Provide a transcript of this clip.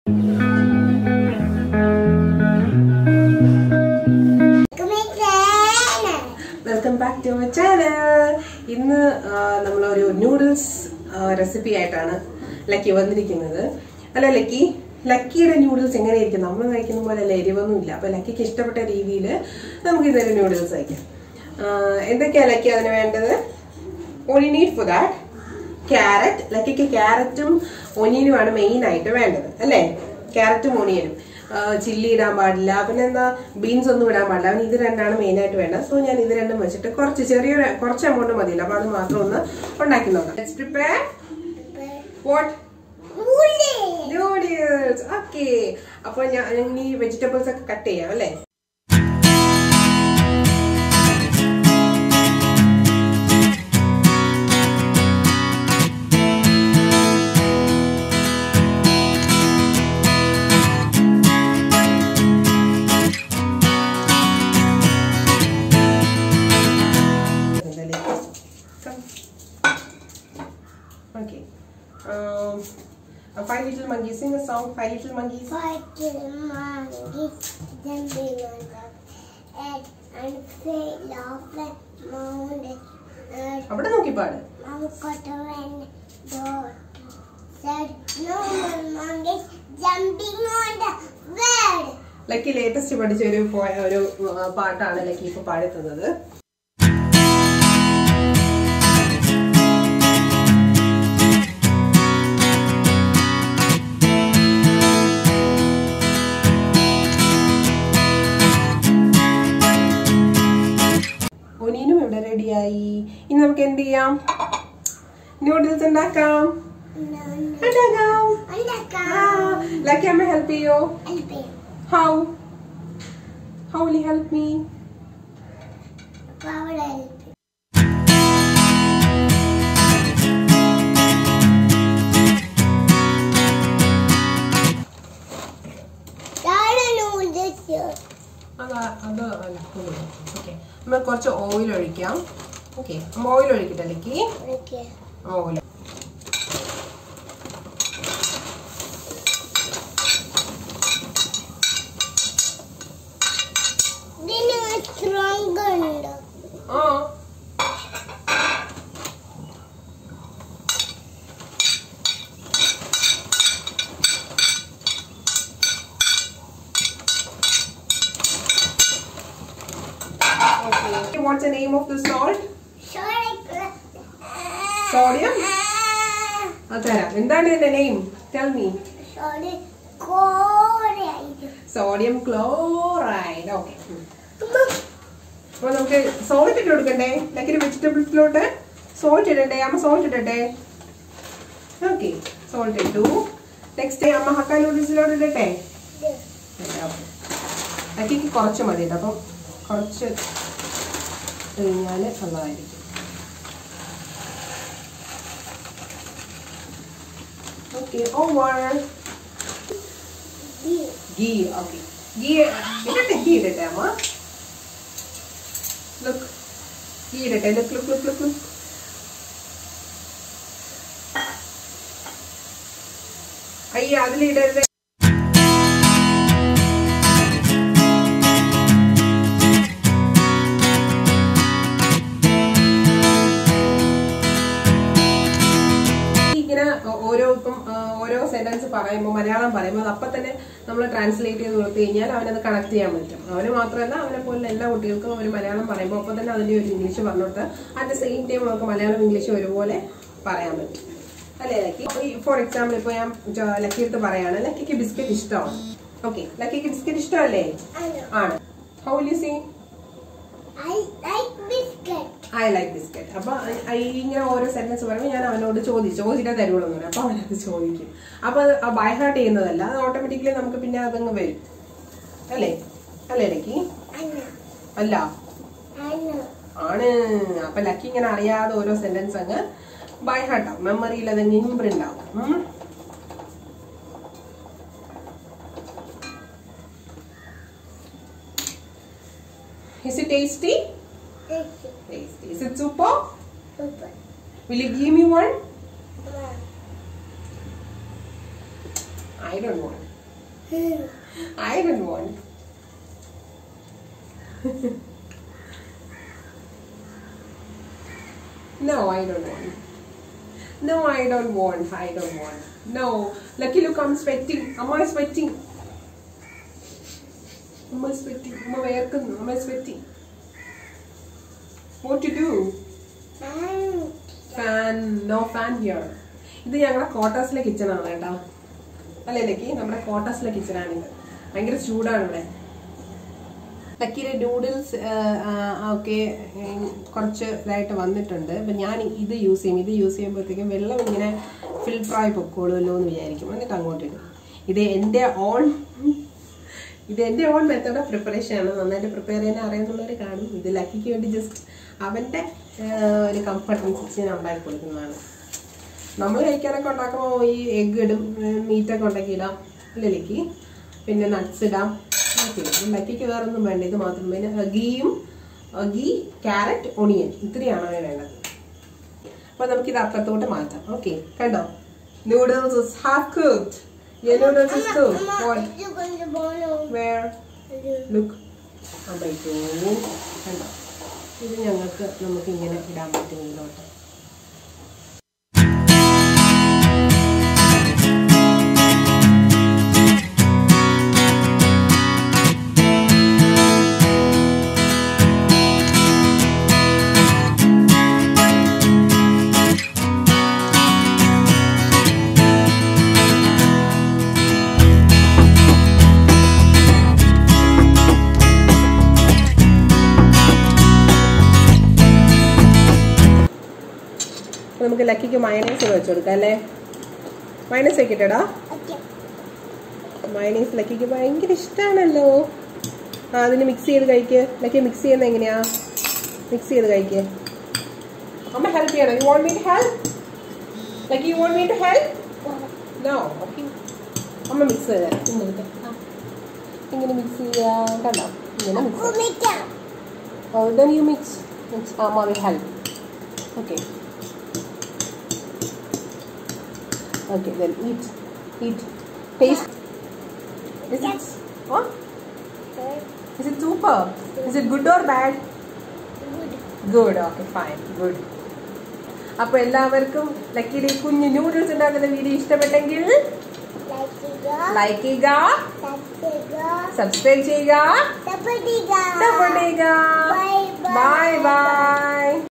Welcome back to my channel ഇന്ന് ആ, നമ്മളൊരു നൂഡിൽസ് റെസിപ്പി ആയിട്ടാണ് ലക്കി വന്നിരിക്കുന്നത് അല്ല ലക്കി ലക്കിയുടെ നൂഡിൽസ് എങ്ങനെയായിരിക്കും നമ്മൾ കഴിക്കുന്ന പോലെ അല്ല എരിവൊന്നും ഇല്ല അപ്പൊ ലക്കിക്ക് ഇഷ്ടപ്പെട്ട രീതിയിൽ നമുക്ക് ഇതൊരു നൂഡിൽസ് കഴിക്കാം ആ, എന്തൊക്കെയാ ലക്കി അതിന് വേണ്ടത് only need for that carrot ലക്കിക്ക് ക്യാരറ്റും ഒനിയനുമാണ് മെയിൻ ആയിട്ട് വേണ്ടത് അല്ലേ ക്യാരറ്റും ഒനിയനും ചില്ലി ഇടാൻ പാടില്ല പിന്നെ എന്താ ബീൻസ് ഒന്നും ഇടാൻ പാടില്ല അവന് ഇത് രണ്ടാണ് മെയിൻ ആയിട്ട് വേണ്ടത് സോ ഞാൻ ഇത് രണ്ടും വെച്ചിട്ട് കുറച്ച് ചെറിയൊരു കുറച്ച് എമൗണ്ട് മതിയല്ലോ അപ്പൊ അത് മാത്രം ഒന്ന് ഉണ്ടാക്കി നോക്കാം let's prepare what noodles okay അപ്പോൾ ഞാൻ ഇനി വെജിറ്റബിൾസ് ഒക്കെ കട്ട് ചെയ്യാം അല്ലേ Okay. Um, uh, Five Little Monkeys. Sing a song, Five Little Monkeys. Five little monkeys jumping on the edge and fell off the mountain. And അവിടെ നോക്കി പാട് Mom got around the door. Said, no more monkeys jumping on the bed. Lucky latest പഠിച്ച ഒരു പോ- ഒരു ആ, പാട്ടാണ് lucky ഇപ്പൊ പാടുന്നത് ഒനീനും ഇവിടെ റെഡിയായി ഇനി നമുക്ക് എന്ത് ചെയ്യാം നൂഡിൽസ് ഉണ്ടാക്കാം No, no. ഉണ്ടാക്കാം On the ആ, car. ലക്കി അമ്മ ഹെൽപ്പ് ചെയ്യോ Help him. How how will help me Power help him. Daddy noodles here. അത് അത് ഓക്കെ നമ്മൾ കുറച്ച് ഓയിൽ ഒഴിക്കാം ഓക്കെ അമ്മ ഓയിൽ ഒഴിക്കട്ടെ Lucky Okay. Oil Then strong ഉണ്ട് ആ Okay. What's the name of the salt? Sorry. Sodium? അതരാം എന്താണ് ഇതിന്റെ നെയിം ടെൽ മീ Sorry. കോരയായിട്ട് സോഡിയം ക്ലോറൈഡ് ഓക്കെ അപ്പൊ നമുക്ക് സോൾട്ട് ഇട്ട് കൊടുക്കണ്ടേ ലൈക്ക് വെജിറ്റബിൾസിലോട്ട് സോൾട്ട് ഇടണ്ടേ അമ്മ സോൾട്ട് ഇടട്ടെ ഓക്കെ സോൾട്ട് ഇട്ടു നെക്സ്റ്റ് അമ്മ ഹക്ക നൂഡിൽസിലോട്ട് ഇടട്ടെ ലക്കിക്ക് കുറച്ച് മതി കേട്ടോ അപ്പം കുറച്ച് കഴിഞ്ഞാൽ നല്ലതായിരിക്കും okay over ghee okay ghee ഇടട്ടെ ഗീ ഇടട്ടെ അമ്മ ലുക്ക് ഗീ ഇടട്ടെ look look look look look അയ്യ അതിലിടരുത് ഇങ്ങനെ ഓരോ ഇപ്പം ആ, ഓരോ സെന്റൻസ് പറയുമ്പോൾ മലയാളം പറയുമ്പോൾ അത് അപ്പം തന്നെ നമ്മൾ ട്രാൻസ്ലേറ്റ് ചെയ്ത് കൊടുത്തു കഴിഞ്ഞാൽ അവനത് കണക്ട് ചെയ്യാൻ പറ്റും അവന് മാത്രമല്ല അവനെ പോലുള്ള എല്ലാ കുട്ടികൾക്കും ഒരു മലയാളം പറയുമ്പോൾ അപ്പം തന്നെ അതിന്റെ ഒരു ഇംഗ്ലീഷ് പറഞ്ഞു കൊടുത്താൽ അറ്റ് ദ സെയിം ടൈം നമുക്ക് മലയാളം ഇംഗ്ലീഷ് ഒരുപോലെ പറയാൻ പറ്റും അല്ലേ ലക്കി ഫോർ എക്സാമ്പിൾ ഇപ്പോൾ ഞാൻ ജ- ലക്കി എടുത്ത് പറയാണ് ലക്കിക്ക് ബിസ്ക്കറ്റ് ഇഷ്ടമാണ് ഓക്കെ ലക്കിക്ക് ബിസ്ക്കറ്റ് ഇഷ്ടമല്ലേ ആണ് how you see I like biscuit. I like biscuit അപ്പൊ ഐ ഇങ്ങനെ ഓരോ സെന്റൻസ് പറയുമ്പോൾ ഞാൻ അവനോട് ചോദിച്ചു ചോദിച്ചിട്ടേ തരുള്ളൂ എന്ന് പറയും അപ്പൊ അവനത് ചോദിക്കും അപ്പൊ അത് ബൈ ഹാർട്ട് ചെയ്യുന്നതല്ല അത് ഓട്ടോമാറ്റിക്കലി നമുക്ക് പിന്നെ അതങ്ങ് വരും അല്ലേ അല്ലേ ലക്കി Anna. അല്ല Anna. ആണ് അപ്പൊ ലക്കി ഇങ്ങനെ അറിയാതെ ഓരോ സെന്റൻസ് അങ്ങ് ബൈ ഹാർട്ട് ആവും മെമ്മറിയിൽ അതങ്ങ് ഇമ്പ്രിന്റ് ആവും ഉം. Is it tasty? This Tasty. Is it super? super. Will you give me one? Mom. I don't want. I don't want. no, I don't want. No, I don't want. I don't want. No. Lucky, look, I'm sweating. Amma is sweating. Amma is sweating. Amma വേർക്കുന്നു. Amma is sweating. What to do? Fan no fan here ഇത് ഞങ്ങളുടെ ക്വാർട്ടേഴ്സിലെ കിച്ചണാണ് കേട്ടോ അല്ലേ lucky നമ്മുടെ ക്വാർട്ടേഴ്സിലെ കിച്ചണാണിത് ഭയങ്കര ചൂടാണ് ഇവിടെ ലക്കിയുടെ noodles ഒക്കെ കുറച്ച് ഇതായിട്ട് വന്നിട്ടുണ്ട് അപ്പം ഞാൻ ഇത് യൂസ് ചെയ്യും ഇത് യൂസ് ചെയ്യുമ്പോഴത്തേക്കും വെള്ളം ഇങ്ങനെ ഫിൽട്ടറായി പൊക്കോളുമല്ലോ എന്ന് വിചാരിക്കും എന്നിട്ട് അങ്ങോട്ട് ഇടും ഇത് എൻ്റെ ഓൺ ഇത് എൻ്റെ ഓൺ മെത്തേഡ് ഓഫ് പ്രിപ്പറേഷൻ ആണ് നന്നായിട്ട് പ്രിപ്പയർ ചെയ്യാൻ അറിയുന്നുള്ളവർ കാണും ഇത് ലക്കിക്ക് വേണ്ടി ജസ്റ്റ് അവൻ്റെ ഒരു കംഫർട്ട് അനുസരിച്ച് ഞാൻ ഉണ്ടാക്കി കൊടുക്കുന്നതാണ് നമ്മൾ കഴിക്കാനൊക്കെ ഉണ്ടാക്കുമ്പോൾ ഈ എഗ് ഇടും മീറ്റൊക്കെ ഉണ്ടാക്കി ഇടാം അല്ലേ ലക്കി പിന്നെ നട്ട്സ് ഇടാം ഓക്കെ ലക്കിക്ക് വേറെ ഒന്നും വേണ്ട ഇത് മാത്രം പിന്നെ ഗീയും ഗീ ക്യാരറ്റ് ഒണിയൻ ഇത്രയാണ് അവന് വേണ്ടത് അപ്പോൾ നമുക്കിത് അപ്പുറത്തോട്ട് മാറ്റാം ഓക്കെ കണ്ടോ noodles is half cooked yeah noodles is cooked where look അമ്മയ്ക്കോ കണ്ടോ ഇത് ഞങ്ങൾക്ക് നമുക്ക് ഇങ്ങനെ ഇടാൻ പറ്റും ഇതിലോട്ട് നമുക്ക് ലക്കിക്ക് മയനൈസ് വെച്ച് കൊടുക്കാം അല്ലേ മയനൈസ് വെക്കട്ടെടാ മയനൈസ് ലക്കിക്ക് ഭയങ്കര ഇഷ്ടമാണല്ലോ ആ അതിന് മിക്സ് ചെയ്ത് കഴിക്ക് ലക്കി മിക്സ് ചെയ്യുന്നത് എങ്ങനെയാ മിക്സ് ചെയ്ത് കഴിക്ക് അമ്മ ഹെൽപ്പ് ചെയ്യണം you want me to help Lucky you want me to help no okay അമ്മ മിക്സ് ചെയ്ത് തരാം ഇങ്ങനെ ആ. ഇങ്ങനെ മിക്സ് ചെയ്യാം കണ്ടോ ഇങ്ങനെ mix Oh, then you mix. Mix. Amma will help. Okay. Okay, then eat. Eat. Taste. Is it? What? Is it super? Is it good or bad? Good. Okay, fine. Good. അപ്പൊ എല്ലാവർക്കും ലക്കിയുടെ ഈ കുഞ്ഞു noodles ഉണ്ടാക്കുന്ന video ഇഷ്ടപ്പെട്ടെങ്കിൽ like ചെയ്യുക subscribe ചെയ്യുക support ചെയ്യുക Bye bye. Bye bye